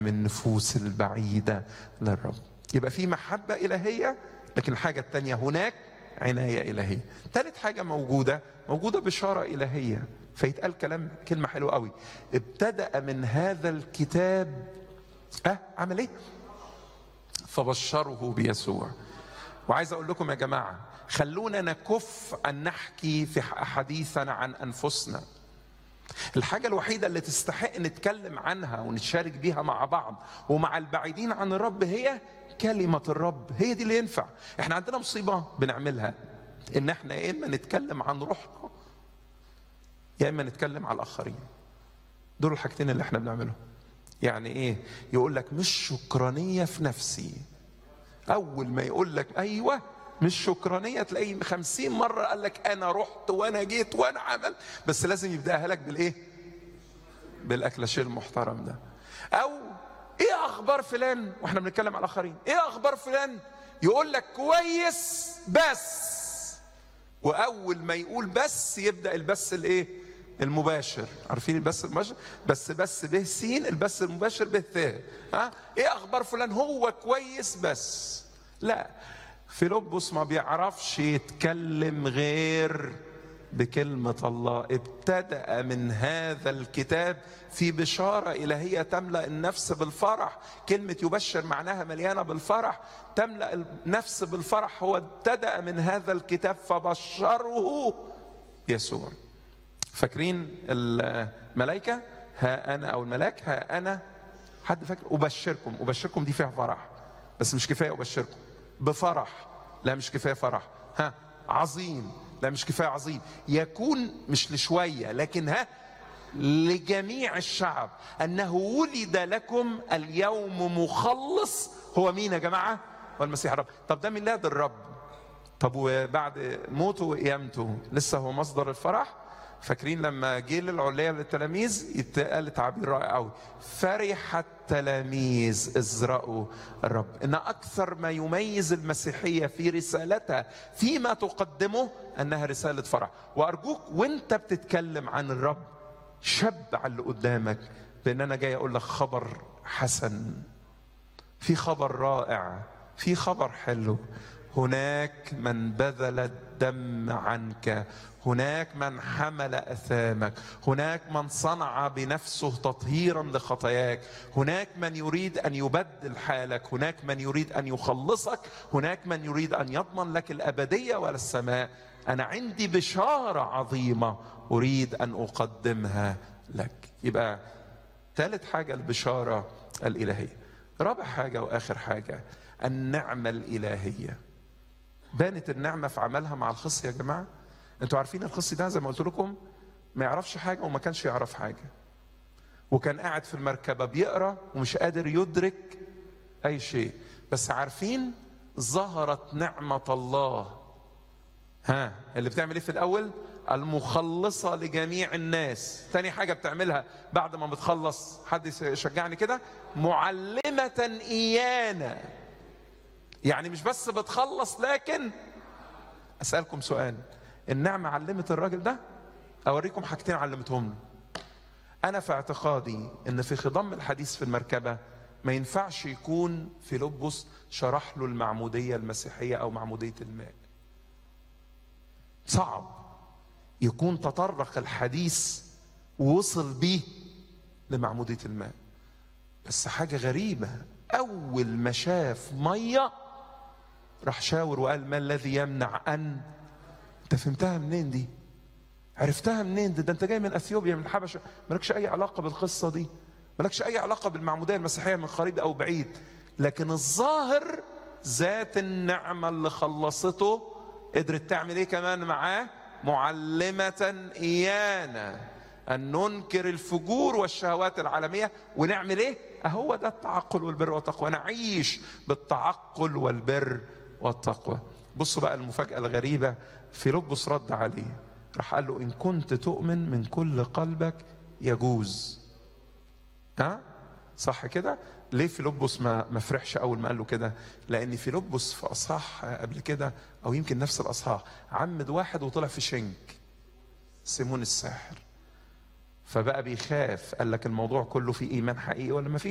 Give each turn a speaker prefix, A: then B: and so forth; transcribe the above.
A: من النفوس البعيدة للرب يبقى في محبة إلهية لكن الحاجة التانية هناك عناية إلهية ثالث حاجة موجودة موجودة بشارة إلهية فيتقال كلام كلمة حلوة قوي ابتدأ من هذا الكتاب أه عمل إيه فبشره بيسوع وعايز أقول لكم يا جماعة خلونا نكف أن نحكي في حديثنا عن أنفسنا الحاجة الوحيدة اللي تستحق نتكلم عنها ونتشارك بيها مع بعض ومع البعيدين عن الرب هي كلمة الرب هي دي اللي ينفع احنا عندنا مصيبة بنعملها ان احنا يا اما نتكلم عن روحنا يا اما نتكلم على الاخرين دول الحاجتين اللي احنا بنعملهم يعني ايه يقول لك مش شكرانية في نفسي اول ما يقول لك ايوه مش شكرانية تلاقيه خمسين مرة قال لك أنا رحت وأنا جيت وأنا عمل بس لازم يبدأها لك بالإيه؟ بالأكلاشيه المحترم ده أو إيه أخبار فلان؟ وإحنا بنتكلم على الآخرين إيه أخبار فلان؟ يقول لك كويس بس وأول ما يقول بس يبدأ البس الإيه؟ المباشر عارفين البث المباشر بس بس به سين البث المباشر به ثاء ها ايه اخبار فلان هو كويس بس لا فيلبس ما بيعرفش يتكلم غير بكلمة الله ابتدأ من هذا الكتاب في بشارة إلهية تملأ النفس بالفرح كلمة يبشر معناها مليانة بالفرح تملأ النفس بالفرح هو ابتدأ من هذا الكتاب فبشره يسوع فاكرين الملائكة ها أنا أو الملاك ها أنا حد فاكر أبشركم أبشركم دي فيها فرح بس مش كفاية أبشركم بفرح لا مش كفايه فرح ها عظيم لا مش كفايه عظيم يكون مش لشويه لكن ها لجميع الشعب انه ولد لكم اليوم مخلص هو مين يا جماعه؟ هو المسيح الرب طب ده ميلاد الرب طب وبعد موته وقيامته لسه هو مصدر الفرح فاكرين لما جه للعلية للتلاميذ يتقال تعبير رائع قوي فرح التلاميذ إذ رأوا الرب إن أكثر ما يميز المسيحية في رسالتها فيما تقدمه أنها رسالة فرح وأرجوك وأنت بتتكلم عن الرب شبع اللي قدامك بأن أنا جاي أقول لك خبر حسن في خبر رائع في خبر حلو هناك من بذل الدم عنك هناك من حمل اثامك هناك من صنع بنفسه تطهيرا لخطاياك هناك من يريد ان يبدل حالك هناك من يريد ان يخلصك هناك من يريد ان يضمن لك الابديه ولا السماء انا عندي بشاره عظيمه اريد ان اقدمها لك يبقى ثالث حاجه البشاره الالهيه رابع حاجه واخر حاجه النعمه الالهيه بانت النعمه في عملها مع الخصي يا جماعه انتوا عارفين الخصي ده زي ما قلت لكم ما يعرفش حاجه وما كانش يعرف حاجه وكان قاعد في المركبه بيقرا ومش قادر يدرك اي شيء بس عارفين ظهرت نعمه الله ها اللي بتعمل ايه في الاول المخلصه لجميع الناس تاني حاجه بتعملها بعد ما بتخلص حد يشجعني كده معلمه ايانا يعني مش بس بتخلص لكن اسالكم سؤال النعمه علمت الراجل ده اوريكم حاجتين علمتهم له انا في اعتقادي ان في خضم الحديث في المركبه ما ينفعش يكون في لبس شرح له المعموديه المسيحيه او معموديه الماء صعب يكون تطرق الحديث ووصل بيه لمعموديه الماء بس حاجه غريبه اول ما شاف ميه راح شاور وقال ما الذي يمنع ان انت فهمتها منين دي عرفتها منين ده, ده انت جاي من اثيوبيا من الحبشه مالكش اي علاقه بالقصه دي مالكش اي علاقه بالمعموديه المسيحيه من قريب او بعيد لكن الظاهر ذات النعمه اللي خلصته قدرت تعمل ايه كمان معاه معلمه ايانا ان ننكر الفجور والشهوات العالميه ونعمل ايه اهو ده التعقل والبر والتقوى نعيش بالتعقل والبر والتقوى بصوا بقى المفاجأة الغريبة فيلبس رد عليه راح قال له إن كنت تؤمن من كل قلبك يجوز ها صح كده ليه فيلبس ما ما فرحش اول ما قال له كده لان فيلبس في اصحاح قبل كده او يمكن نفس الاصحاح عمد واحد وطلع في شنك سيمون الساحر فبقى بيخاف قال لك الموضوع كله فيه ايمان حقيقي ولا ما فيه